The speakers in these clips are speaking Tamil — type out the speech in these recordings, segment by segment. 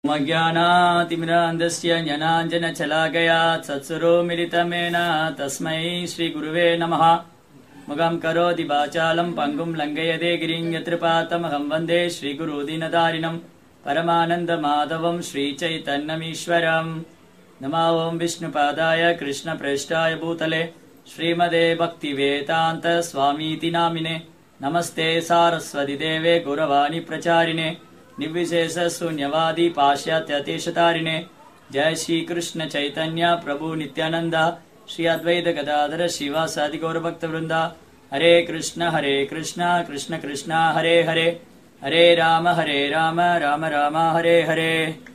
मज्ञानातिमिरान्धस्य ज्ञानाञ्जनशलाकया सत्सुरो मिलितमेन तस्मै श्रीगुरुवे नमः मुखं करोति वाचालं पङ्गुं लङ्घयते गिरिं यत्कृपातमहं वन्दे श्रीगुरुदीनदारिणं परमानन्दमाधवं श्रीचैतन्यमीश्वरम् नमो ॐ विष्णुपादाय कृष्णप्रेष्ठाय भूतले श्रीमदे भक्तिवेदान्त स्वामीति नामिने नमस्ते सारस्वति देवे गुरवाणी प्रचारिणे निर्विशेष शून्यवादी पाश्चात्यतीशतारिणे जय श्री कृष्ण चैतन्य प्रभु नित्यानंद श्री अद्वैत गदाधर शिवासादि गौर भक्त वृंदा हरे कृष्ण हरे कृष्ण कृष्ण कृष्ण हरे हरे हरे राम हरे राम राम राम हरे हरे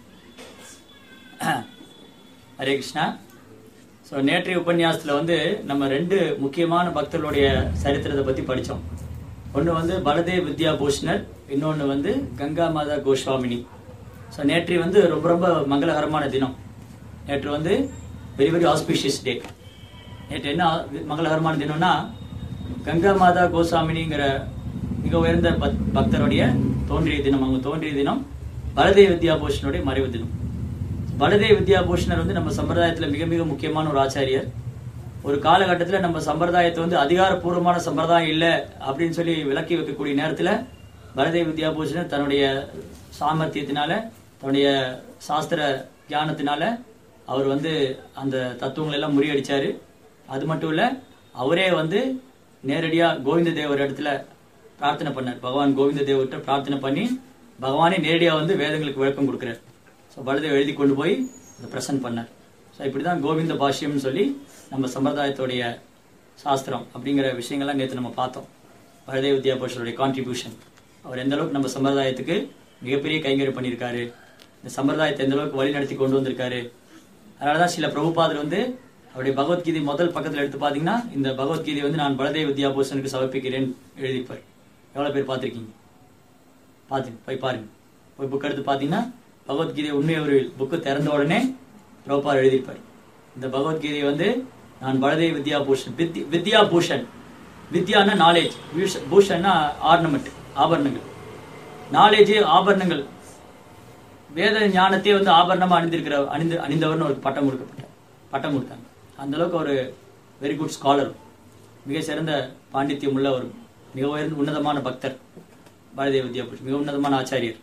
ஹரே கிருஷ்ணா ஸோ நேற்றைய உபன்யாசத்தில் வந்து நம்ம ரெண்டு முக்கியமான பக்தர்களுடைய சரித்திரத்தை பற்றி படித்தோம் ஒன்று வந்து பலதேவ் வித்யா பூஷணர் இன்னொன்று வந்து கங்கா மாதா கோஸ்வாமினி ஸோ நேற்று வந்து ரொம்ப ரொம்ப மங்களகரமான தினம் நேற்று வந்து வெரி வெரி ஆஸ்பிஷியஸ் டே நேற்று என்ன மங்களகரமான தினம்னா கங்கா மாதா கோஸ்வாமினிங்கிற மிக உயர்ந்த பக்- பக்தருடைய தோன்றிய தினம் அவங்க தோன்றிய தினம் பலதேவ் வித்யா பூஷனுடைய மறைவு தினம் பலதேவ் வித்யா பூஷணர் வந்து நம்ம சம்பிரதாயத்தில் மிக மிக முக்கியமான ஒரு ஆச்சாரியர் ஒரு காலகட்டத்தில் நம்ம சம்பிரதாயத்தை வந்து அதிகாரப்பூர்வமான சம்பிரதாயம் இல்லை அப்படின்னு சொல்லி விளக்கி வைக்கக்கூடிய நேரத்தில் பலதேவ் வித்யா பூஷணர் தன்னுடைய சாமர்த்தியத்தினால தன்னுடைய சாஸ்திர ஞானத்தினால அவர் வந்து அந்த தத்துவங்களை எல்லாம் முறியடிச்சாரு அது மட்டும் இல்ல அவரே வந்து நேரடியா கோவிந்த தேவர் இடத்துல பிரார்த்தனை பண்ணார் பகவான் கோவிந்த தேவர்கிட்ட பிரார்த்தனை பண்ணி பகவானே நேரடியா வந்து வேதங்களுக்கு விளக்கம் கொடுக்கிறார் ஸோ பலதேவ் எழுதி கொண்டு போய் அதை ப்ரெசென்ட் பண்ணார் ஸோ இப்படி தான் கோவிந்த பாஷ்யம்னு சொல்லி நம்ம சம்பிரதாயத்துடைய சாஸ்திரம் அப்படிங்கிற விஷயங்கள்லாம் நேற்று நம்ம பார்த்தோம் பலதேவ் வித்யாபோஷருடைய கான்ட்ரிபியூஷன் அவர் எந்த அளவுக்கு நம்ம சம்பிரதாயத்துக்கு மிகப்பெரிய கைங்கரியம் பண்ணியிருக்காரு இந்த சம்பிரதாயத்தை எந்த அளவுக்கு வழி நடத்தி கொண்டு வந்திருக்காரு அதனால தான் சில பிரபுபாதர் வந்து அவருடைய பகவத்கீதை முதல் பக்கத்தில் எடுத்து பார்த்தீங்கன்னா இந்த பகவத்கீதை வந்து நான் பலதேவ் வித்யாபூஷனுக்கு சமர்ப்பிக்கிறேன் எழுதிப்பார் எவ்வளோ பேர் பார்த்துருக்கீங்க பார்த்து போய் பாருங்க போய் புக் எடுத்து பார்த்தீங்கன்னா பகவத்கீதை உண்மை ஒரு புக்கு திறந்த உடனே பிரபுபார் எழுதியிருப்பார் இந்த பகவத்கீதை வந்து நான் பலதேவ் வித்யா பூஷன் வித்யா வித்யா பூஷன் வித்யான்னா நாலேஜ் பூஷன்னா ஆர்னமெண்ட் ஆபரணங்கள் நாலேஜ் ஆபரணங்கள் வேத ஞானத்தையே வந்து ஆபரணமா அணிந்திருக்கிற அணிந்து அணிந்தவர்னு ஒரு பட்டம் கொடுக்கப்பட்டார் பட்டம் கொடுத்தாங்க அந்த அளவுக்கு ஒரு வெரி குட் ஸ்காலர் மிக சிறந்த பாண்டித்யம் உள்ள ஒரு மிக உயர்ந்த உன்னதமான பக்தர் பாரதிய வித்யாபூஷன் மிக உன்னதமான ஆச்சாரியர்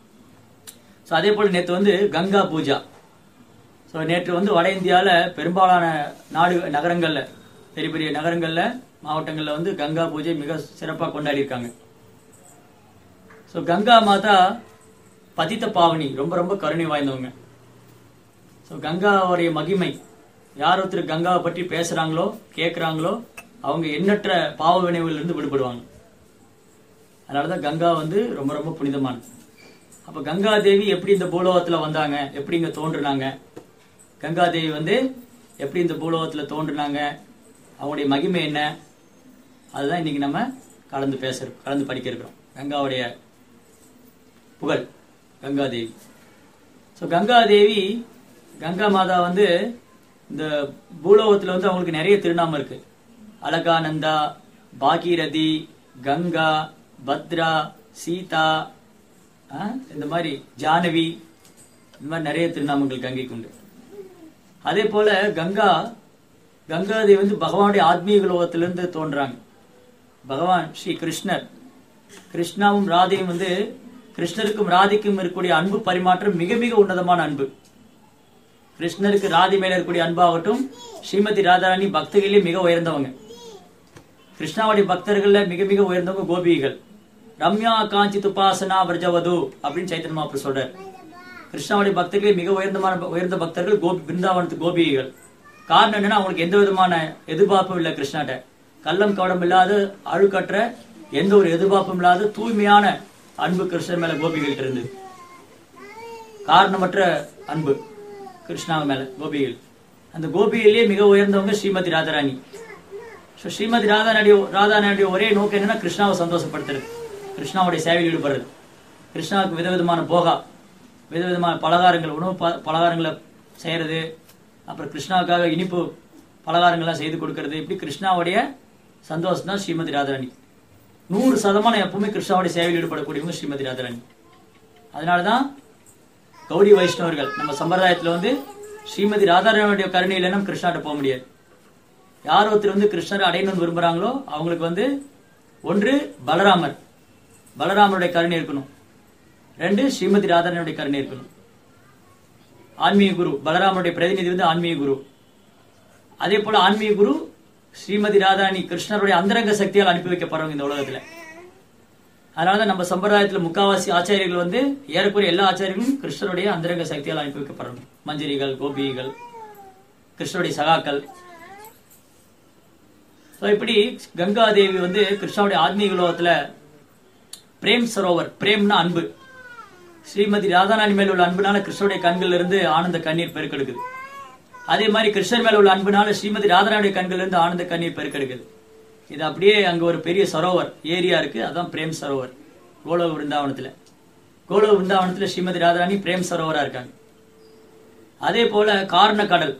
ஸோ அதே போல் நேற்று வந்து கங்கா பூஜா ஸோ நேற்று வந்து வட இந்தியாவில் பெரும்பாலான நாடு நகரங்களில் பெரிய பெரிய நகரங்களில் மாவட்டங்களில் வந்து கங்கா பூஜை மிக சிறப்பாக கொண்டாடி இருக்காங்க ஸோ கங்கா மாதா பதித்த பாவனி ரொம்ப ரொம்ப கருணை வாய்ந்தவங்க ஸோ கங்காவுடைய மகிமை யார் ஒருத்தர் கங்காவை பற்றி பேசுறாங்களோ கேட்குறாங்களோ அவங்க எண்ணற்ற பாவ வினைவுகளிலிருந்து விடுபடுவாங்க அதனாலதான் கங்கா வந்து ரொம்ப ரொம்ப புனிதமானது அப்ப கங்கா தேவி எப்படி இந்த பூலோகத்துல வந்தாங்க எப்படி இங்க தோன்றுனாங்க கங்கா தேவி வந்து எப்படி இந்த பூலோகத்துல தோன்றுனாங்க அவங்களுடைய மகிமை என்ன அதுதான் இன்னைக்கு நம்ம கலந்து பேசுறோம் கலந்து படிக்க இருக்கிறோம் கங்காவுடைய புகழ் கங்கா தேவி ஸோ கங்கா தேவி கங்கா மாதா வந்து இந்த பூலோகத்துல வந்து அவங்களுக்கு நிறைய திருநாமம் இருக்கு அலகானந்தா பாகீரதி கங்கா பத்ரா சீதா ஆ, இந்த மாதிரி ஜானவி இந்த மாதிரி நிறைய திருநாமங்கள் கங்கைக்கு உண்டு அதே போல கங்கா கங்காதேவி வந்து பகவானுடைய ஆத்மீக லோகத்திலிருந்து தோன்றாங்க பகவான் ஸ்ரீ கிருஷ்ணர் கிருஷ்ணாவும் ராதையும் வந்து கிருஷ்ணருக்கும் ராதைக்கும் இருக்கக்கூடிய அன்பு பரிமாற்றம் மிக மிக உன்னதமான அன்பு கிருஷ்ணருக்கு ராதை மேல இருக்கக்கூடிய அன்பாகட்டும் ஸ்ரீமதி ராதாராணி பக்தர்களே மிக உயர்ந்தவங்க கிருஷ்ணாவுடைய பக்தர்கள்ல மிக மிக உயர்ந்தவங்க கோபிகள் ரம்யா காஞ்சி துபாசனா விரஜவது அப்படின்னு சைத்தன்ய மாப்பு சொல்றார் கிருஷ்ணாவுடைய பக்தர்களே மிக உயர்ந்தமான உயர்ந்த பக்தர்கள் கோபி பிருந்தாவனத்து கோபிகள் காரணம் என்னன்னா அவங்களுக்கு எந்த விதமான எதிர்பார்ப்பும் இல்லை கிருஷ்ணாட்ட கள்ளம் கவடம் இல்லாத அழுக்கற்ற எந்த ஒரு எதிர்பார்ப்பும் இல்லாத தூய்மையான அன்பு கிருஷ்ணர் மேல கோபிகள்கிட்ட இருந்தது காரணமற்ற அன்பு கிருஷ்ணா மேல கோபிகள் அந்த கோபிகளிலே மிக உயர்ந்தவங்க ஸ்ரீமதி ராதாராணி ஸோ ஸ்ரீமதி ராதாராணி ராதாராணியுடைய ஒரே நோக்கம் என்னன்னா கிருஷ்ணாவை சந்தோஷப்படுத்துறது கிருஷ்ணாவுடைய சேவையில் ஈடுபடுறது கிருஷ்ணாவுக்கு விதவிதமான போகா விதவிதமான பலகாரங்கள் உணவு ப- பலகாரங்களை செய்யறது அப்புறம் கிருஷ்ணாவுக்காக இனிப்பு பலகாரங்கள்லாம் செய்து கொடுக்கறது இப்படி கிருஷ்ணாவுடைய சந்தோஷம் தான் ஸ்ரீமதி ராதாராணி நூறு சதமானம் எப்பவுமே கிருஷ்ணாவுடைய சேவையில் ஈடுபடக்கூடியவங்க ஸ்ரீமதி ராதாராணி அதனாலதான் கௌடி வைஷ்ணவர்கள் நம்ம சம்பிரதாயத்துல வந்து ஸ்ரீமதி ராதாராணுடைய கருணை இல்லைன்னா கிருஷ்ணாட்ட போக முடியாது யார் ஒருத்தர் வந்து கிருஷ்ணரை அடையணும்னு விரும்புறாங்களோ அவங்களுக்கு வந்து ஒன்று பலராமர் பலராமருடைய கருணை இருக்கணும் ரெண்டு ஸ்ரீமதி ராதாராணுடைய கருணை இருக்கணும் ஆன்மீக குரு பலராமருடைய பிரதிநிதி வந்து ஆன்மீக குரு அதே போல ஆன்மீக குரு ஸ்ரீமதி ராதாராணி கிருஷ்ணருடைய அந்தரங்க சக்தியால் அனுப்பி வைக்கப்படுறவங்க இந்த உலகத்துல அதனாலதான் நம்ம சம்பிரதாயத்துல முக்காவாசி ஆச்சாரியர்கள் வந்து ஏறக்குறைய எல்லா ஆச்சாரியர்களும் கிருஷ்ணருடைய அந்தரங்க சக்தியால் அனுப்பி வைக்கப்படுறவங்க மஞ்சரிகள் கோபிகள் கிருஷ்ணருடைய சகாக்கள் So, இப்படி கங்கா தேவி வந்து கிருஷ்ணாவுடைய ஆத்மீக உலகத்துல பிரேம் சரோவர் பிரேம்னா அன்பு ஸ்ரீமதி ராதாராணி மேல உள்ள அன்புனால கிருஷ்ணருடைய கண்கள்ல இருந்து ஆனந்த கண்ணீர் பெருக்கெடுக்குது அதே மாதிரி கிருஷ்ணர் மேல உள்ள அன்புனால ஸ்ரீமதி ராதாராணுடைய கண்கள்ல இருந்து ஆனந்த கண்ணீர் பெருக்கெடுக்குது இது அப்படியே அங்க ஒரு பெரிய சரோவர் ஏரியா இருக்கு அதான் பிரேம் சரோவர் கோலோக விருந்தாவனத்துல கோலோக விருந்தாவனத்துல ஸ்ரீமதி ராதாராணி பிரேம் சரோவரா இருக்காங்க அதே போல காரண கடல்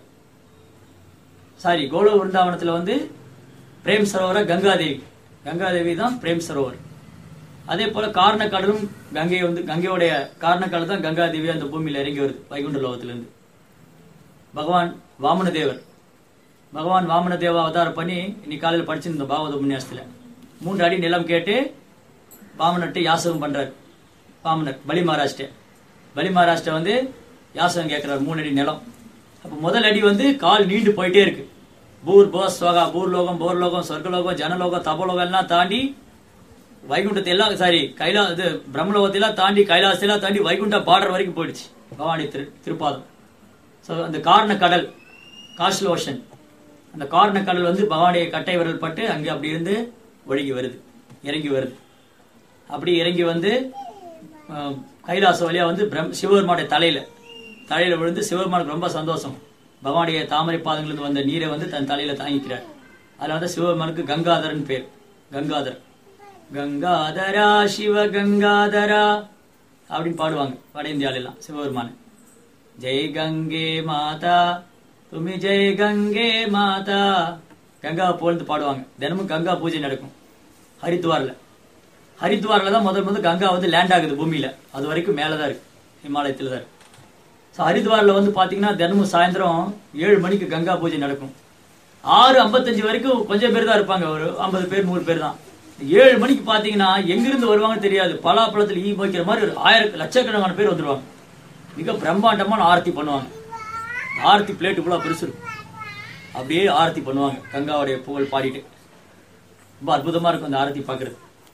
சாரி கோலோக விருந்தாவனத்துல வந்து பிரேம் சரோவர கங்காதேவி கங்காதேவி தான் பிரேம் சரோவர் அதே போல காரண கடலும் கங்கை வந்து கங்கையோடைய காரண கடல் தான் கங்காதேவி அந்த பூமியில இறங்கி வருது வைகுண்ட லோகத்திலிருந்து பகவான் வாமனதேவர் பகவான் வாமனதேவ அவதாரம் பண்ணி இன்னைக்கு காலையில் படிச்சிருந்தோம் பாகவத உபன்யாசத்துல மூன்று அடி நிலம் கேட்டு வாமனர்கிட்ட யாசகம் பண்றாரு வாமனர் பலி மகாராஷ்டிர பலி மகாராஷ்டிர வந்து யாசகம் கேட்கிறார் மூணு அடி நிலம் அப்ப முதல் அடி வந்து கால் நீண்டு போயிட்டே இருக்கு பூர் போஸ் ஸ்வகா பூர்லோகம் போர்லோகம் சொர்க்கலோகம் ஜனலோகம் தபலோகம் எல்லாம் தாண்டி வைகுண்டத்தை எல்லாம் சாரி கைலா இது பிரம்மலோகத்தை எல்லாம் தாண்டி கைலாசத்தை எல்லாம் தாண்டி வைகுண்ட பார்டர் வரைக்கும் போயிடுச்சு பவானி திரு திருப்பாதம் ஸோ அந்த காரண கடல் காஷ்ல ஓஷன் அந்த காரண கடல் வந்து பவானிய கட்டை விரல் பட்டு அங்கே அப்படி இருந்து ஒழுகி வருது இறங்கி வருது அப்படி இறங்கி வந்து அஹ், கைலாசம் வழியா வந்து பிரம் சிவபெருமானுடைய தலையில தலையில விழுந்து சிவபெருமானுக்கு ரொம்ப சந்தோஷம் பகவானுடைய தாமரை பாதங்களிலிருந்து வந்த நீரை வந்து தன் தலையில தாங்கிக்கிறார் அதனால தான் சிவபெருமானுக்கு கங்காதரன் பேர் கங்காதர் கங்காதரா சிவ கங்காதரா அப்படின்னு பாடுவாங்க வட இந்தியாவில எல்லாம் சிவபெருமான் ஜெய் கங்கே மாதா துமி ஜெய் கங்கே மாதா கங்கா புகழ்ந்து பாடுவாங்க தினமும் கங்கா பூஜை நடக்கும் ஹரித்வார்ல ஹரித்வார்ல தான் முதல் முதல் கங்கா வந்து லேண்ட் ஆகுது பூமியில அது வரைக்கும் மேலதான் இருக்கு ஹிமாலயத்துல தான் இருக்கு ஸோ ஹரித்வார்ல வந்து பாத்தீங்கன்னா தினமும் சாயந்தரம் ஏழு மணிக்கு கங்கா பூஜை நடக்கும் ஆறு ஐம்பத்தஞ்சு வரைக்கும் கொஞ்சம் பேர் தான் இருப்பாங்க ஒரு ஐம்பது பேர் நூறு பேர் தான் ஏழு மணிக்கு பாத்தீங்கன்னா எங்கிருந்து வருவாங்கன்னு தெரியாது பலாப்பழத்தில் ஈ வைக்கிற மாதிரி ஒரு ஆயிரம் லட்சக்கணக்கான பேர் வந்துருவாங்க மிக பிரம்மாண்டமான ஆரத்தி பண்ணுவாங்க ஆரத்தி பிளேட்டு ஃபுல்லாக பெருசு இருக்கும் அப்படியே ஆரத்தி பண்ணுவாங்க கங்காவுடைய புகழ் பாடிட்டு ரொம்ப அற்புதமா இருக்கும் அந்த ஆரத்தி பார்க்கிறது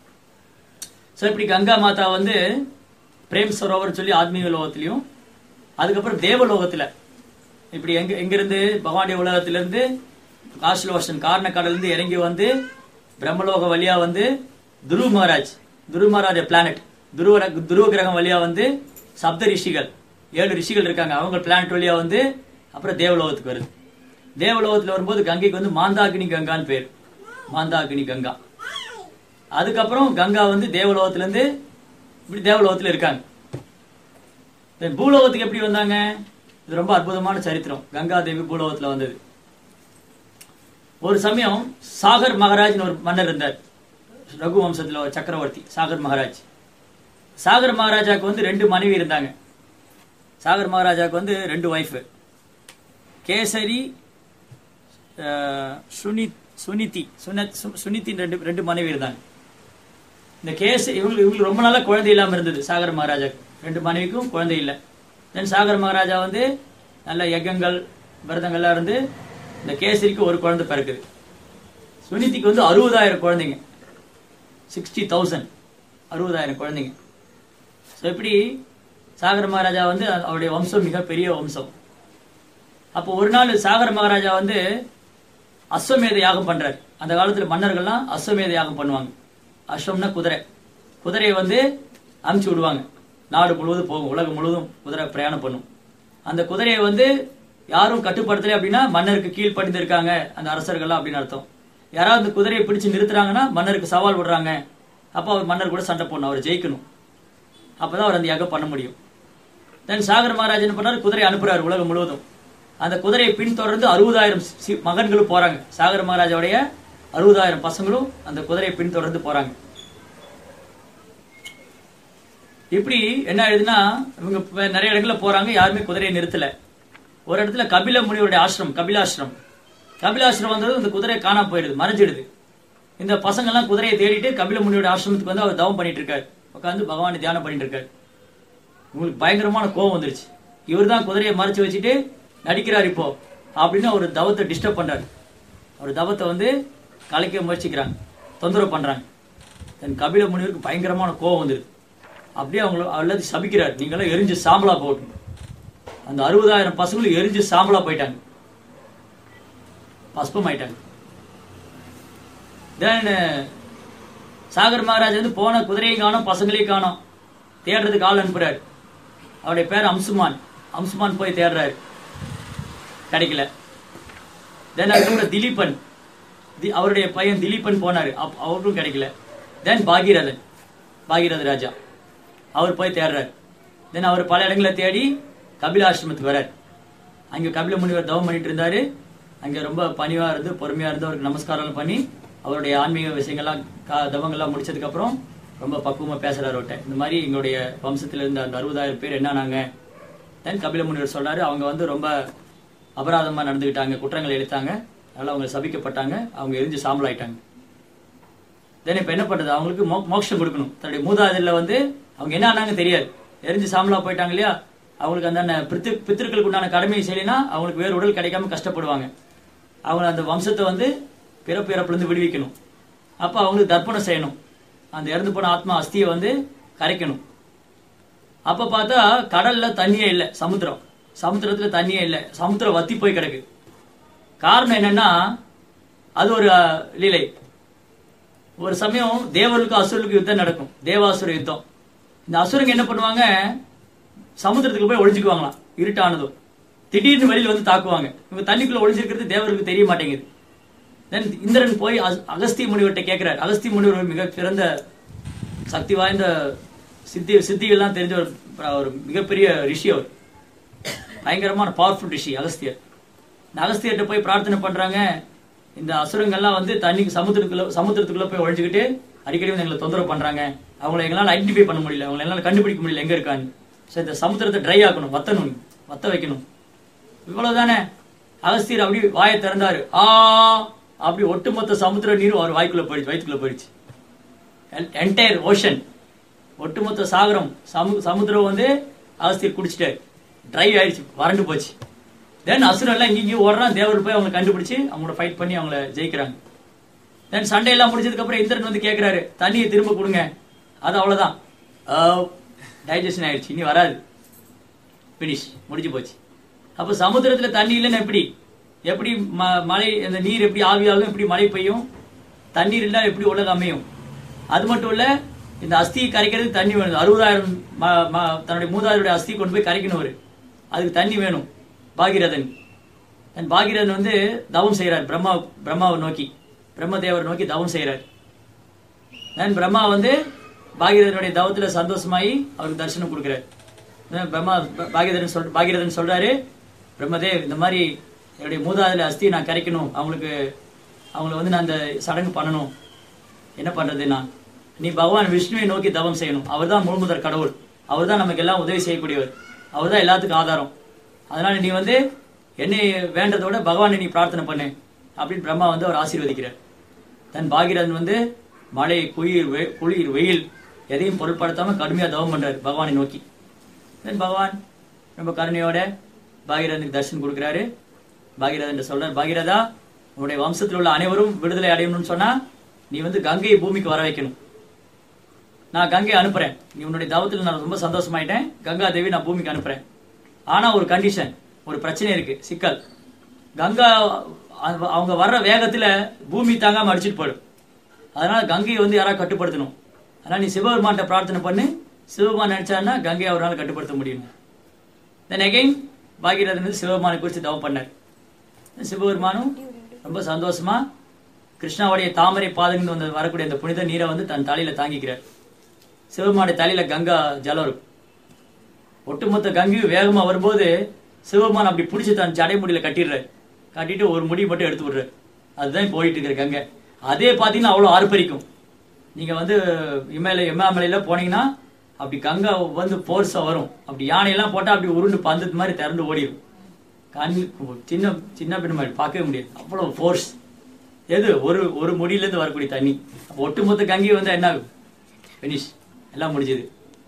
ஸோ இப்படி கங்கா மாதா வந்து பிரேம் சரோவர் சொல்லி ஆத்மீக லோகத்திலையும் அதுக்கப்புறம் தேவலோகத்துல இப்படி எங்க எங்கிருந்து பகவானுடைய உலகத்திலிருந்து காஷ்லோஷன் காரண கடலிருந்து இறங்கி வந்து பிரம்மலோக வழியா வந்து துருவ மகாராஜ் துருவ மகாராஜ பிளானட் துருவ துருவ கிரகம் வழியா வந்து சப்த ரிஷிகள் ஏழு ரிஷிகள் இருக்காங்க அவங்க பிளானட் வழியா வந்து அப்புறம் தேவலோகத்துக்கு வருது தேவலோகத்துல வரும்போது கங்கைக்கு வந்து மாந்தாகினி கங்கான்னு பேர் மாந்தாகினி கங்கா அதுக்கப்புறம் கங்கா வந்து தேவலோகத்துல இருந்து இப்படி தேவலோகத்துல இருக்காங்க Then பூலோகத்துக்கு எப்படி வந்தாங்க இது ரொம்ப அற்புதமான சரித்திரம் கங்கா தேவி பூலோகத்துல வந்தது ஒரு சமயம் சாகர் மகாராஜ்னு ஒரு மன்னர் இருந்தார் ரகு வம்சத்துல ஒரு சக்கரவர்த்தி சாகர் மகாராஜ் சாகர் மகாராஜாக்கு வந்து ரெண்டு மனைவி இருந்தாங்க சாகர் மகாராஜாக்கு வந்து ரெண்டு ஒய்ஃப் கேசரி அஹ், சுனித் சுனிதி சுனத் சு- சுனித்தின் ரெண்டு ரெண்டு மனைவி இருந்தாங்க இந்த கேஸ் இவங்களுக்கு இவங்களுக்கு ரொம்ப நாளா குழந்தை இல்லாம இருந்தது சாகர் மகாராஜாக்கு ரெண்டு மனைவிக்கும் குழந்தை இல்லை தென் சாகர் மகாராஜா வந்து நல்ல யஜங்கள் விரதங்கள்லாம் இருந்து இந்த கேசரிக்கு ஒரு குழந்தை பிறக்குது சுனிதிக்கு வந்து அறுபதாயிரம் குழந்தைங்க சிக்ஸ்டி தௌசண்ட் அறுபதாயிரம் குழந்தைங்க ஸோ இப்படி சாகர் மகாராஜா வந்து அவருடைய வம்சம் மிகப்பெரிய வம்சம் அப்போ ஒரு நாள் சாகர் மகாராஜா வந்து அஸ்வமேத யாகம் பண்றாரு அந்த காலத்துல மன்னர்கள்லாம் அஸ்வமேத யாகம் பண்ணுவாங்க அஸ்வம்னா குதிரை குதிரையை வந்து அமுச்சு விடுவாங்க நாடு முழுவதும் போகும் உலகம் முழுவதும் குதிரை பிரயாணம் பண்ணும் அந்த குதிரையை வந்து யாரும் கட்டுப்படுத்தல அப்படின்னா மன்னருக்கு கீழ்ப்படிந்து இருக்காங்க அந்த அரசர்கள்லாம் அப்படின்னு அர்த்தம் யாராவது அந்த குதிரையை பிடிச்சு நிறுத்துறாங்கன்னா மன்னருக்கு சவால் விடுறாங்க அப்போ அவர் மன்னர் கூட சண்டை போடணும் அவர் ஜெயிக்கணும் அப்பதான் அவர் அந்த யாகம் பண்ண முடியும் தென் சாகர் மகாராஜ் என்ன பண்ணாரு குதிரை அனுப்புறாரு உலகம் முழுவதும் அந்த குதிரையை பின்தொடர்ந்து அறுபதாயிரம் சி- மகன்களும் போறாங்க சாகர் மகாராஜாவுடைய அறுபதாயிரம் பசங்களும் அந்த குதிரையை பின்தொடர்ந்து போறாங்க இப்படி என்ன ஆயிடுதுன்னா இவங்க இப்ப நிறைய இடங்கள்ல போறாங்க யாருமே குதிரையை நிறுத்தல ஒரு இடத்துல கபில முனிவருடைய ஆசிரம் கபிலாசிரம் கபிலாசிரம் வந்தது இந்த குதிரை காணாம போயிடுது மறைஞ்சிடுது இந்த பசங்க எல்லாம் குதிரையை தேடிட்டு கபில முனியோட ஆசிரமத்துக்கு வந்து அவர் தவம் பண்ணிட்டு இருக்காரு உட்காந்து பகவானை தியானம் பண்ணிட்டு இருக்காரு உங்களுக்கு பயங்கரமான கோவம் வந்துருச்சு இவர் தான் குதிரையை மறைச்சு வச்சுட்டு நடிக்கிறார் இப்போ அப்படின்னு ஒரு தவத்தை டிஸ்டர்ப் பண்றாரு அவர் தவத்தை வந்து கலைக்க முயற்சிக்கிறாங்க தொந்தரவு பண்றாங்க தன் கபில முனிவருக்கு பயங்கரமான கோவம் வந்துருது அப்படியே அவங்கள அல்லது சபிக்கிறார் நீங்களாம் எரிஞ்சு சாம்பலா போகட்டும் அந்த அறுபதாயிரம் பசங்களும் எரிஞ்சு சாம்பலா போயிட்டாங்க பஸ்பம் ஆயிட்டாங்க தென் சாகர் மகாராஜ் வந்து போன குதிரையும் காணோம் பசங்களையும் காணோம் தேடுறதுக்கு ஆள் அனுப்புறாரு அவருடைய பேர் அம்சுமான் அம்சுமான் போய் தேடுறாரு கிடைக்கல தென் அதுக்கப்புறம் திலீபன் தி- அவருடைய பையன் திலீபன் போனாரு அப்- அவருக்கும் கிடைக்கல தென் பாகீரதன் பாகீரத ராஜா அவர் போய் தேடுறாரு தென் அவர் பல இடங்களை தேடி கபிலாசிரமத்துக்கு வரார் அங்க கபில முனிவர் தவம் பண்ணிட்டு இருந்தாரு அங்க ரொம்ப பணிவா இருந்து பொறுமையா இருந்து அவருக்கு நமஸ்காரம் பண்ணி அவருடைய ஆன்மீக விஷயங்கள்லாம் கா- தவங்கள்லாம் முடிச்சதுக்கு அப்புறம் ரொம்ப பக்குவமா பேசுறாரு அவர்கிட்ட இந்த மாதிரி எங்களுடைய வம்சத்துல இருந்த அந்த அறுபதாயிரம் பேர் என்னன்னாங்க தென் கபில முனிவர் சொல்றாரு அவங்க வந்து ரொம்ப அபராதமா நடந்துக்கிட்டாங்க குற்றங்கள் எடுத்தாங்க அதனால அவங்க சபிக்கப்பட்டாங்க அவங்க எரிஞ்சு சாம்பல் ஆயிட்டாங்க தென் இப்ப என்ன பண்றது அவங்களுக்கு மோ- மோட்சம் கொடுக்கணும் தன்னுடைய மூதாதையில வந்து அவங்க என்ன ஆனாங்க தெரியாது எரிஞ்சு சாம்பலா போயிட்டாங்க இல்லையா அவங்களுக்கு அந்த பித்து பித்திருக்களுக்கு உண்டான கடமையை செய்யலைன்னா அவங்களுக்கு வேறு உடல் கிடைக்காம கஷ்டப்படுவாங்க அவங்க அந்த வம்சத்தை வந்து பிறப்பு இறப்புலேருந்து விடுவிக்கணும் அப்ப அவங்களுக்கு தர்ப்பணம் செய்யணும் அந்த இறந்து போன ஆத்மா அஸ்தியை வந்து கரைக்கணும் அப்ப பார்த்தா கடல்ல தண்ணியே இல்லை சமுத்திரம் சமுத்திரத்துல தண்ணியே இல்லை சமுத்திரம் வத்தி போய் கிடக்கு காரணம் என்னன்னா அது ஒரு அஹ், லீலை ஒரு சமயம் தேவர்களுக்கும் அசுரர்களுக்கும் யுத்தம் நடக்கும் தேவாசுர யுத்தம் இந்த அசுரங்க என்ன பண்ணுவாங்க சமுத்திரத்துக்கு போய் ஒளிஞ்சுக்குவாங்களாம் இருட்டானதும் திடீர்னு வெளியில வந்து தாக்குவாங்க இவங்க தண்ணிக்குள்ள ஒளிஞ்சிருக்கிறது தேவருக்கு தெரிய மாட்டேங்குது தென் இந்திரன் போய் அஸ்- அகஸ்திய முனிவர்கிட்ட கேட்கிறார் அகஸ்திய முனிவர் ஒரு மிக சிறந்த சக்தி வாய்ந்த சித்தி சித்திகள்லாம் தெரிஞ்ச ஒரு ஒரு மிகப்பெரிய ரிஷி அவர் பயங்கரமான பவர்ஃபுல் ரிஷி அகஸ்தியர் இந்த அகஸ்தியர்கிட்ட போய் பிரார்த்தனை பண்றாங்க இந்த அசுரங்கள்லாம் வந்து தண்ணிக்கு சமுத்திரத்துக்குள்ள சமுத்திரத்துக்குள்ள போய் ஒழிஞ்சுக்கிட்டு அடிக்கடி வந்து எங்களை தொந்தரவு பண்றாங்க அவங்கள எங்களால ஐடென்டிஃபை பண்ண முடியல அவங்கள எங்களால கண்டுபிடிக்க முடியல எங்க இருக்கான்னு சோ இந்த சமுத்திரத்தை ட்ரை ஆக்கணும் வத்தணும் வத்த வைக்கணும் இவ்வளவுதானே அகஸ்தியர் அப்படி வாயை திறந்தாரு ஆ அப்படி ஒட்டுமொத்த சமுத்திர நீரும் அவர் வாய்க்குள்ள போயிடுச்சு வயிற்றுக்குள்ள போயிடுச்சு என்டையர் ஓஷன் ஒட்டுமொத்த சாகரம் சமு சமுத்திரம் வந்து அகஸ்தியர் குடிச்சிட்டாரு ட்ரை ஆயிடுச்சு வறண்டு போச்சு தென் அசுரம் எல்லாம் இங்கேயும் ஓடுறான் தேவர் போய் அவங்க கண்டுபிடிச்சு அவங்களோட ஃபைட் பண்ணி அவங்கள ஜெயிக்கிறாங்க தென் சண்டை எல்லாம் முடிஞ்சதுக்கு அப்புறம் இந்திரன் வந்து கேக்குறாரு தண்ணியை திரும்ப கொடுங்க அது அவ்வளவுதான் டைஜஷன் ஆயிடுச்சு இனி வராது பினிஷ் முடிஞ்சு போச்சு அப்ப சமுத்திரத்துல தண்ணி இல்லைன்னா எப்படி எப்படி ம- மழை அந்த நீர் எப்படி ஆவியாகும் எப்படி மழை பெய்யும் தண்ணீர் இல்லா எப்படி உலகம் அமையும் அது மட்டும் இல்ல இந்த அஸ்தியை கரைக்கிறதுக்கு தண்ணி வேணும் அறுபதாயிரம் ம- ம- தன்னுடைய மூதாதையுடைய அஸ்தி கொண்டு போய் கரைக்கணும் அவரு அதுக்கு தண்ணி வேணும் பாகீரதன் தன் பாகீரதன் வந்து தவம் செய்யறார் பிரம்மா பிரம்மாவை நோக்கி பிரம்மதேவரை நோக்கி தவம் செய்யறார் நான் பிரம்மா வந்து பாகீரதனுடைய தவத்துல சந்தோஷமாயி அவருக்கு தரிசனம் கொடுக்கிறார் அதான் பிரம்மா ப- பாகீரதன் சொல் பாகீரதன் சொல்றாரு பிரம்மதேவ் இந்த மாதிரி என்னுடைய மூதாதையில அஸ்தி நான் கரைக்கணும் அவங்களுக்கு அவங்கள வந்து நான் அந்த சடங்கு பண்ணணும் என்ன பண்றது நான் நீ பகவான் விஷ்ணுவை நோக்கி தவம் செய்யணும் அவர்தான் முழுமுதற் கடவுள் அவர்தான் நமக்கு எல்லாம் உதவி செய்யக்கூடியவர் அவர்தான் எல்லாத்துக்கும் ஆதாரம் அதனால நீ வந்து என்னை வேண்டதை விட பகவானை நீ பிரார்த்தனை பண்ணு அப்படின்னு பிரம்மா வந்து அவர் ஆசீர்வதிக்கிறார் தன் பாகீரதன் வந்து மழை குளிர் வெ- குளிர் வெயில் எதையும் பொருட்படுத்தாம கடுமையா தவம் பண்றாரு பகவானை நோக்கி தென் பகவான் ரொம்ப கருணையோட பாகீரதனுக்கு தரிசனம் கொடுக்கிறாரு பாகீரதன் சொல்றார் பாகீரதா உன்னுடைய வம்சத்தில் உள்ள அனைவரும் விடுதலை அடையணும்னு சொன்னா நீ வந்து கங்கையை பூமிக்கு வர வைக்கணும் நான் கங்கையை அனுப்புறேன் நீ உன்னுடைய தவத்தில் நான் ரொம்ப சந்தோஷமாயிட்டேன் கங்கா தேவி நான் பூமிக்கு அனுப்புறேன் ஆனா ஒரு கண்டிஷன் ஒரு பிரச்சனை இருக்கு சிக்கல் கங்கா அவ- அவங்க வர்ற வேகத்துல பூமி தாங்காம அடிச்சிட்டு போயிடும் அதனால கங்கையை வந்து யாராவது கட்டுப்படுத்தணும் அதனால நீ சிவபெருமான்கிட்ட பிரார்த்தனை பண்ணு சிவபெருமான் நினைச்சாருன்னா கங்கையை அவரால் கட்டுப்படுத்த முடியும் தென் அகைன் பாகீரதன் வந்து சிவபெருமானை குறித்து தவம் பண்ணார் சிவபெருமானும் ரொம்ப சந்தோஷமா கிருஷ்ணாவுடைய தாமரை பாதங்கள் வந்து வரக்கூடிய அந்த புனித நீரை வந்து தன் தலையில தாங்கிக்கிறார் சிவபெருமானுடைய தலையில கங்கா ஜலம் இருக்கும் ஒட்டுமொத்த கங்கையும் வேகமா வரும்போது சிவபெருமான் அப்படி பிடிச்சி தன் ஜடைமுடியில கட்டிடுறாரு கட்டிட்டு ஒரு முடி மட்டும் எடுத்து விடுறாரு அதுதான் இப்ப போயிட்டு இருக்கிற கங்கை அதே பாத்தீங்கன்னா அவ்வளவு ஆர்ப்பரிக்கும் நீங்க வந்து இமயல இமாமலையில போனீங்கன்னா அப்படி கங்கா வந்து போர்ஸா வரும் அப்படி யானையெல்லாம் போட்டா அப்படி உருண்டு பந்தது மாதிரி திரண்டு ஓடிடும் கண் சின்ன சின்ன பெண் மாதிரி பார்க்கவே முடியாது அவ்வளவு ஃபோர்ஸ் எது ஒரு ஒரு முடியில இருந்து வரக்கூடிய தண்ணி அப்ப ஒட்டுமொத்த கங்கை வந்து என்ன ஆகும் ஃபினிஷ் எல்லாம் முடிஞ்சது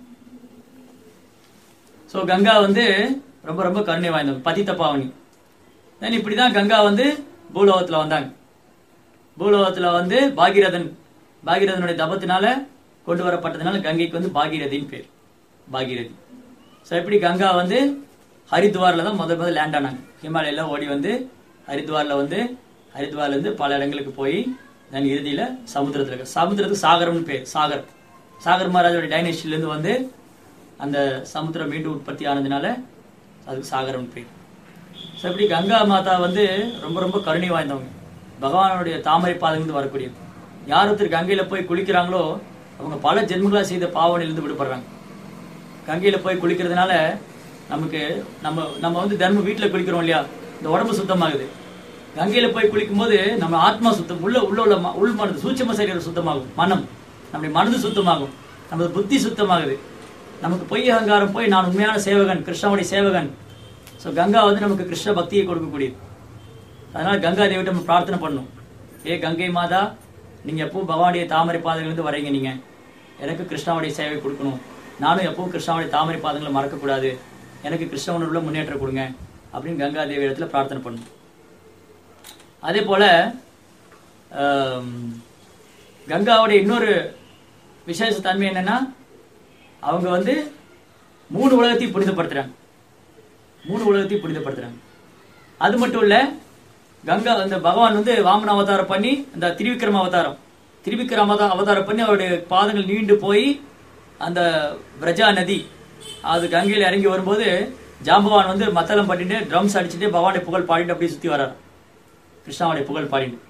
சோ கங்கா வந்து ரொம்ப ரொம்ப கருணை வாய்ந்தவங்க பதித்த பாவனி தென் இப்படிதான் கங்கா வந்து பூலோகத்துல வந்தாங்க பூலோகத்துல வந்து பாகீரதன் பாகீரதனுடைய தபத்தினால கொண்டு வரப்பட்டதுனால கங்கைக்கு வந்து பாகீரதின்னு பேர் பாகீரதி ஸோ இப்படி கங்கா வந்து ஹரித்வார்ல தான் முதல் முதல் லேண்ட் ஆனாங்க ஹிமாலயில ஓடி வந்து ஹரித்வார்ல வந்து ஹரித்வார்ல இருந்து பல இடங்களுக்கு போய் தென் இறுதியில சமுத்திரத்துல இருக்க சமுத்திரத்துக்கு சாகரம்னு பேர் சாகர் சாகர் மகாராஜோட டைனஸ்டில இருந்து வந்து அந்த சமுத்திரம் மீண்டும் உற்பத்தி ஆனதுனால அதுக்கு சாகரம்னு பேர் ஸோ இப்படி கங்கா மாதா வந்து ரொம்ப ரொம்ப கருணை வாய்ந்தவங்க பகவானுடைய தாமரை பாதங்கிலிருந்து வரக்கூடிய யார் ஒருத்தர் கங்கையில போய் குளிக்கிறாங்களோ அவங்க பல ஜென்மங்களா செய்த பாவனையிலிருந்து விடுபடுறாங்க கங்கையில போய் குளிக்கிறதுனால நமக்கு நம்ம நம்ம வந்து தினமும் வீட்டுல குளிக்கிறோம் இல்லையா இந்த உடம்பு சுத்தமாகுது கங்கையில போய் குளிக்கும்போது நம்ம ஆத்மா சுத்தம் உள்ள உள்ள உள்ள ம- உள் மனது சூட்சம சரீரம் சுத்தமாகும் மனம் நம்முடைய மனது சுத்தமாகும் நமது புத்தி சுத்தமாகுது நமக்கு பொய் அகங்காரம் போய் நான் உண்மையான சேவகன் கிருஷ்ணனுடைய சேவகன் ஸோ கங்கா வந்து நமக்கு கிருஷ்ண பக்தியை கொடுக்கக்கூடியது அதனால கங்கா தேவிட்ட நம்ம பிரார்த்தனை பண்ணணும் ஏ கங்கை மாதா நீங்க எப்பவும் பகவானுடைய தாமரை பாதங்களிலிருந்து வரீங்க நீங்க எனக்கு கிருஷ்ணாவுடைய சேவை கொடுக்கணும் நானும் எப்பவும் கிருஷ்ணாவுடைய தாமரை பாதங்களை மறக்கக்கூடாது எனக்கு கிருஷ்ண உணர்வுல முன்னேற்றம் கொடுங்க அப்படின்னு கங்கா தேவி இடத்துல பிரார்த்தனை பண்ணணும் அதே போல ஆம், கங்காவுடைய இன்னொரு விசேஷ தன்மை என்னன்னா அவங்க வந்து மூணு உலகத்தையும் புனிதப்படுத்துறாங்க மூணு உலகத்தையும் புனிதப்படுத்துறாங்க அது மட்டும் இல்ல கங்கா அந்த பகவான் வந்து வாமன அவதாரம் பண்ணி அந்த திரிவிக்ரம அவதாரம் திரிவிக்ரம அவதா- அவதாரம் பண்ணி அவருடைய பாதங்கள் நீண்டு போய் அந்த பிரஜா நதி அது கங்கையில இறங்கி வரும்போது ஜாம்பவான் வந்து மத்தளம் பண்ணிட்டு ட்ரம்ஸ் அடிச்சுட்டு பகவானுடைய புகழ் பாடிட்டு அப்படியே சுத்தி வர்றார் கிருஷ்ணாவுடைய புகழ் பாடிட்டு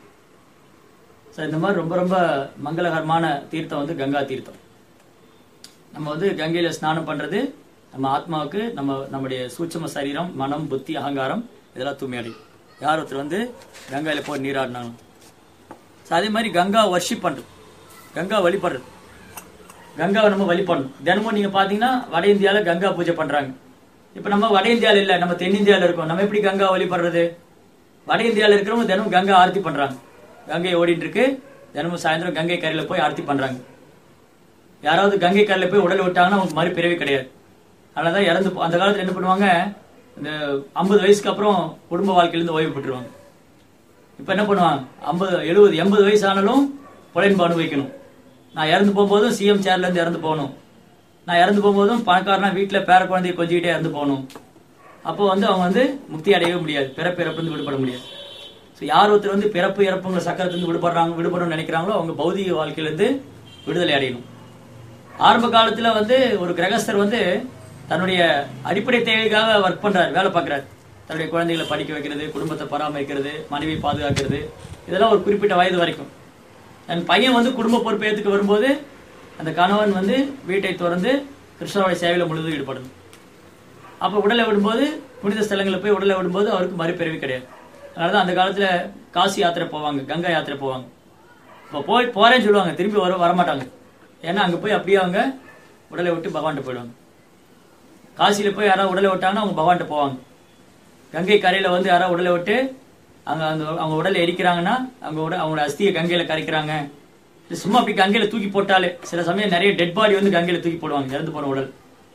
ஸோ இந்த மாதிரி ரொம்ப ரொம்ப மங்களகரமான தீர்த்தம் வந்து கங்கா தீர்த்தம் நம்ம வந்து கங்கையில ஸ்நானம் பண்றது நம்ம ஆத்மாவுக்கு நம்ம நம்முடைய சூட்சம சரீரம் மனம் புத்தி அகங்காரம் இதெல்லாம் தூய்மையடையும் யார் ஒருத்தர் வந்து கங்கையில போய் நீராடினாலும் ஸோ அதே மாதிரி கங்கா வர்ஷிப் பண்றது கங்கா வழிபடுறது கங்காவை நம்ம வழிபடணும் தினமும் நீங்க பாத்தீங்கன்னா வட இந்தியால கங்கா பூஜை பண்றாங்க இப்ப நம்ம வட இந்தியால இல்ல நம்ம தென்னிந்தியால இருக்கோம் நம்ம எப்படி கங்கா வழிபடுறது வட இந்தியால இருக்கிறவங்க தினமும் கங்கா ஆரத்தி பண்றாங்க கங்கை ஓடிட்டு இருக்கு தினமும் சாயந்தரம் கங்கை கரையில போய் ஆரத்தி பண்றாங்க யாராவது கங்கை கரையில போய் உடல் விட்டாங்கன்னா அவங்க மறு பிறவி கிடையாது அதனாலதான் இறந்து போ- அந்த காலத்துல என்ன பண்ணுவாங்க இந்த ஐம்பது வயசுக்கு அப்புறம் குடும்ப வாழ்க்கையிலிருந்து ஓய்வு பெற்றுருவாங்க இப்ப என்ன பண்ணுவாங்க ஐம்பது எழுபது எண்பது வயசு ஆனாலும் புலன்பு அனுபவிக்கணும் நான் இறந்து போகும்போதும் சிஎம் சேர்ல இருந்து இறந்து போகணும் நான் இறந்து போகும்போதும் பணக்காரனா வீட்டுல பேர குழந்தைய கொஞ்சிக்கிட்டே இறந்து போகணும் அப்போ வந்து அவங்க வந்து முக்தி அடையவே முடியாது பிறப்பு இறப்புலேருந்து விடுபட முடியாது ஸோ யார் ஒருத்தர் வந்து பிறப்பு இறப்புங்கிற சக்கரத்திலிருந்து விடுபடுறாங்க விடுபடணும்னு நினைக்கிறாங்களோ அவங்க பௌதிக வாழ்க்கையிலிருந்து விடுதலை அடையணும் ஆரம்ப காலத்துல வந்து ஒரு கிரகஸ்தர் வந்து தன்னுடைய அடிப்படை தேவைக்காக ஒர்க் பண்றாரு வேலை பார்க்கறாரு தன்னுடைய குழந்தைகளை படிக்க வைக்கிறது குடும்பத்தை பராமரிக்கிறது மனைவி பாதுகாக்கிறது இதெல்லாம் ஒரு குறிப்பிட்ட வயது வரைக்கும் தன் பையன் வந்து குடும்ப பொறுப்பேற்றுக்கு வரும்போது அந்த கணவன் வந்து வீட்டை திறந்து கிருஷ்ணனுடைய சேவையில முழுதும் ஈடுபடணும் அப்ப உடலை விடும்போது புனித ஸ்தலங்களில் போய் உடலை விடும்போது அவருக்கு மறுபிறவி கிடையாது அதனாலதான் அந்த காலத்துல காசி யாத்திரை போவாங்க கங்கா யாத்திரை போவாங்க இப்போ போய் போறேன்னு சொல்லுவாங்க திரும்பி வர வரமாட்டாங்க ஏன்னா அங்க போய் அப்படியே அவங்க உடலை விட்டு பகவான்கிட்ட போயிடுவாங்க காசியில போய் யாராவது உடலை விட்டாங்கன்னா அவங்க பகவான்கிட்ட போவாங்க கங்கை கரையில வந்து யாராவது உடலை விட்டு அங்க அந்த அவங்க உடலை எரிக்கிறாங்கன்னா அவங்க உட அவங்களோட அஸ்தியை கங்கையில கரைக்கிறாங்க இது சும்மா அப்படி கங்கையில தூக்கி போட்டாலே சில சமயம் நிறைய டெட் பாடி வந்து கங்கையில தூக்கி போடுவாங்க இறந்து போன உடல்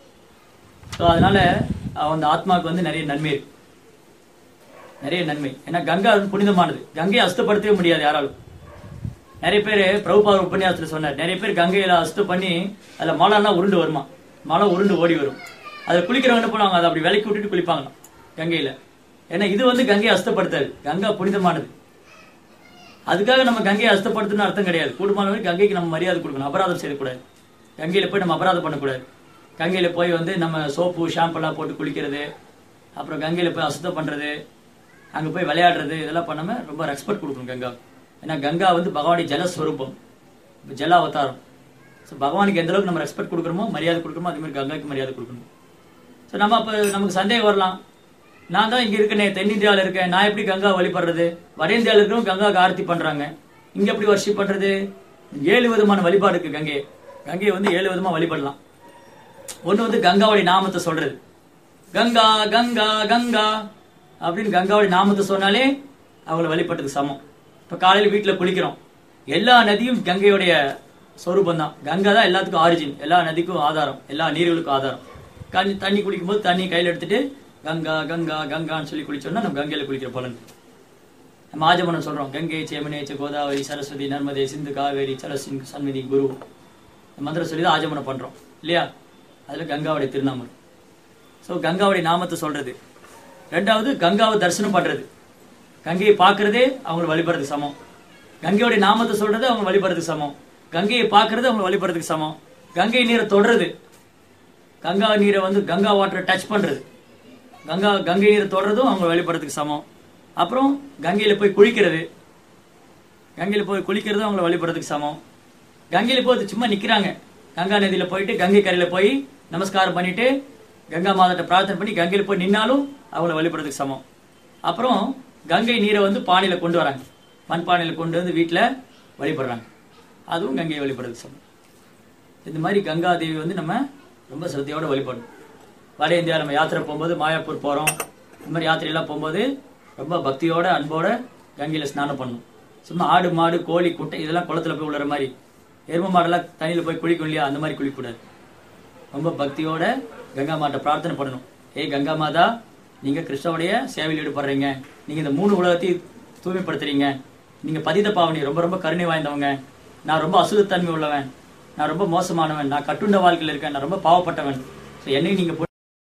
ஸோ அதனால அந்த ஆத்மாவுக்கு வந்து நிறைய நன்மை இருக்கு நிறைய நன்மை ஏன்னா கங்கா வந்து புனிதமானது கங்கையை அசுத்தப்படுத்தவே முடியாது யாராலும் நிறைய பேர் பிரபுபாத உபன்யாசத்துல சொன்னார் நிறைய பேர் கங்கையில அசுத்தம் பண்ணி அதுல மழைன்னா உருண்டு வருமா மழை உருண்டு ஓடி வரும் அதுல குளிக்கிறவங்க என்ன பண்ணுவாங்க அதை அப்படி விலக்கி விட்டுட்டு குளிப்பாங்களாம் கங்கையில ஏன்னா இது வந்து கங்கையை அசுத்தப்படுத்தாது கங்கா புனிதமானது அதுக்காக நம்ம கங்கையை அசுத்தப்படுத்தணும்னு அர்த்தம் கிடையாது கூடுமானவரை கங்கைக்கு நம்ம மரியாதை கொடுக்கணும் அபராதம் செய்யக்கூடாது கங்கையில போய் நம்ம அபராதம் பண்ணக்கூடாது கங்கையில போய் வந்து நம்ம சோப்பு ஷாம்பெல்லாம் போட்டு குளிக்கிறது அப்புறம் கங்கையில போய் அசுத்தம் பண்றது அங்க போய் விளையாடுறது இதெல்லாம் பண்ணாம ரொம்ப ரெஸ்பெக்ட் கொடுக்கணும் கங்கா ஏன்னா கங்கா வந்து பகவானுடைய ஜலஸ்வரூபம் இப்ப ஜல அவதாரம் ஸோ பகவானுக்கு எந்த அளவுக்கு நம்ம ரெஸ்பெக்ட் கொடுக்குறோமோ மரியாதை கொடுக்குறோமோ அதே மாதிரி கங்காக்கு மரியாதை கொடுக்கணும் ஸோ நம்ம அப்ப நமக்கு சந்தேகம் வரலாம் நான் தான் இங்க இருக்கேனே தென்னிந்தியாவில் இருக்கேன் நான் எப்படி கங்கா வழிபடுறது வட இந்தியாவில் இருக்கிறவங்க கங்காவுக்கு ஆரத்தி பண்றாங்க இங்க எப்படி வர்ஷிப் பண்றது ஏழு விதமான வழிபாடு இருக்கு கங்கை கங்கையை வந்து ஏழு விதமா வழிபடலாம் ஒண்ணு வந்து கங்காவுடைய நாமத்தை சொல்றது கங்கா கங்கா கங்கா அப்படின்னு கங்காவுடைய நாமத்தை சொன்னாலே அவங்கள வழிபட்டதுக்கு சமம் இப்ப காலையில வீட்டுல குளிக்கிறோம் எல்லா நதியும் கங்கையுடைய சொரூபம் தான் கங்கா தான் எல்லாத்துக்கும் ஆரிஜின் எல்லா நதிக்கும் ஆதாரம் எல்லா நீர்களுக்கும் ஆதாரம் கண்ணி தண்ணி குளிக்கும் போது தண்ணி கையில எடுத்துட்டு கங்கா கங்கா கங்கான்னு சொல்லி குளிச்சோம்னா நம்ம கங்கையில குளிக்கிற பலன் நம்ம ஆஜமனம் சொல்றோம் கங்கை சேமனேச்ச கோதாவரி சரஸ்வதி நர்மதே சிந்து காவேரி சரஸ்வின் சன்மிதி குரு இந்த மந்திரம் சொல்லி தான் ஆஜமனம் பண்றோம் இல்லையா அதுல கங்காவுடைய திருநாமம் ஸோ கங்காவுடைய நாமத்தை சொல்றது ரெண்டாவது கங்காவை தரிசனம் பண்றது கங்கையை பார்க்கறதே அவங்க வழிபடுறதுக்கு சமம் கங்கையோடைய நாமத்தை சொல்றது அவங்க வழிபடுறதுக்கு சமம் கங்கையை பார்க்கறது அவங்க வழிபடுறதுக்கு சமம் கங்கை நீரை தொடறது கங்கா நீரை வந்து கங்கா வாட்டரை டச் பண்றது கங்கா கங்கை நீரை தொடறதும் அவங்க வழிபடுறதுக்கு சமம் அப்புறம் கங்கையில போய் குளிக்கிறது கங்கையில போய் குளிக்கிறதும் அவங்கள வழிபடுறதுக்கு சமம் கங்கையில போய் சும்மா நிக்கிறாங்க கங்கா நதியில போயிட்டு கங்கை கரையில போய் நமஸ்காரம் பண்ணிட்டு கங்கா மாதாட்ட பிரார்த்தனை பண்ணி கங்கையில போய் நின்னாலும் அவங்கள வழிபடுறதுக்கு சமம் அப்புறம் கங்கை நீரை வந்து பானையில கொண்டு வராங்க மண் பானையில கொண்டு வந்து வீட்டுல வழிபடுறாங்க அதுவும் கங்கையை வழிபடுறதுக்கு சமம் இந்த மாதிரி கங்கா தேவி வந்து நம்ம ரொம்ப சிரத்தையோட வழிபடணும் வட இந்தியா நம்ம யாத்திரை போகும்போது மாயாப்பூர் போறோம் இந்த மாதிரி யாத்திரையெல்லாம் போகும்போது ரொம்ப பக்தியோட அன்போட கங்கையில ஸ்நானம் பண்ணணும் சும்மா ஆடு மாடு கோழி குட்டை இதெல்லாம் குளத்துல போய் விழுற மாதிரி எரும மாடெல்லாம் தண்ணியில போய் குளிக்கும் இல்லையா அந்த மாதிரி குளிக்கக்கூடாது ரொம்ப பக்தியோட கங்கா மாட்டை பிரார்த்தனை பண்ணணும் ஏய் கங்கா மாதா நீங்க கிருஷ்ணனுடைய சேவையில் ஈடுபடுறீங்க நீங்க இந்த மூணு உலகத்தையும் தூய்மைப்படுத்துறீங்க நீங்க பதித பாவனி ரொம்ப ரொம்ப கருணை வாய்ந்தவங்க நான் ரொம்ப அசுத்தத்தன்மை உள்ளவன் நான் ரொம்ப மோசமானவன் நான் கட்டுண்ட வாழ்க்கையில் இருக்கேன் நான் ரொம்ப பாவப்பட்டவன் ஸோ என்னை நீங்க